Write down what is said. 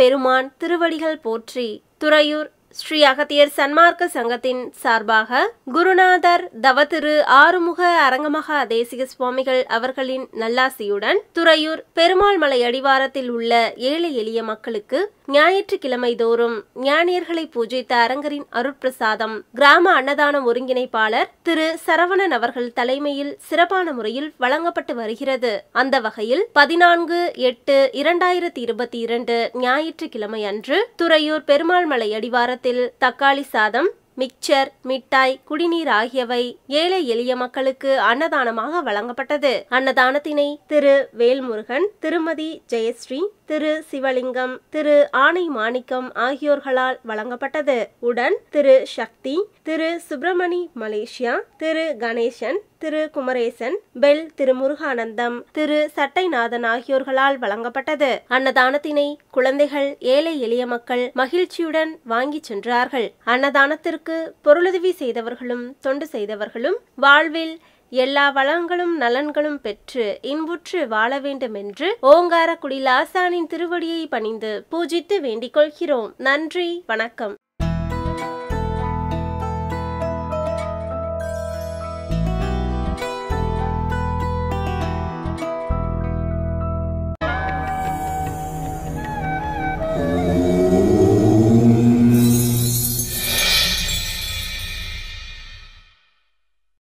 பெருமான் திருவடிகள் போற்றி துறையூர் ஸ்ரீ அகத்தியர் சன்மார்க்க சங்கத்தின் சார்பாக குருநாதர் தவத்திரு ஆறுமுக அரங்கமகா தேசிக சுவாமிகள் அவர்களின் நல்லாசியுடன் துறையூர் பெருமாள் மலை அடிவாரத்தில் உள்ள ஏழை எளிய மக்களுக்கு ஞாயிற்றுக்கிழமை தோறும் ஞானியர்களை பூஜித்த அரங்கரின் அருட்பிரசாதம் கிராம அன்னதான ஒருங்கிணைப்பாளர் திரு சரவணன் அவர்கள் தலைமையில் சிறப்பான முறையில் வழங்கப்பட்டு வருகிறது அந்த வகையில் பதினான்கு எட்டு இரண்டாயிரத்தி இருபத்தி இரண்டு ஞாயிற்றுக்கிழமை அன்று துறையூர் பெருமாள் மலை அடிவாரத்தில் தக்காளி சாதம் மிக்சர் மிட்டாய் குடிநீர் ஆகியவை ஏழை எளிய மக்களுக்கு அன்னதானமாக வழங்கப்பட்டது அன்னதானத்தினை திரு வேல்முருகன் திருமதி ஜெயஸ்ரீ திரு சிவலிங்கம் திரு ஆணை மாணிக்கம் ஆகியோர்களால் வழங்கப்பட்டது உடன் திரு சக்தி திரு சுப்பிரமணி மலேசியா திரு கணேசன் திரு குமரேசன் பெல் திரு முருகானந்தம் திரு சட்டைநாதன் ஆகியோர்களால் வழங்கப்பட்டது அன்னதானத்தினை குழந்தைகள் ஏழை எளிய மக்கள் மகிழ்ச்சியுடன் வாங்கி சென்றார்கள் அன்னதானத்திற்கு பொருளுதவி செய்தவர்களும் தொண்டு செய்தவர்களும் வாழ்வில் எல்லா வளங்களும் நலன்களும் பெற்று இன்புற்று வாழ வேண்டும் என்று ஓங்கார குடிலாசானின் திருவடியை பணிந்து பூஜித்து வேண்டிக் கொள்கிறோம் நன்றி வணக்கம்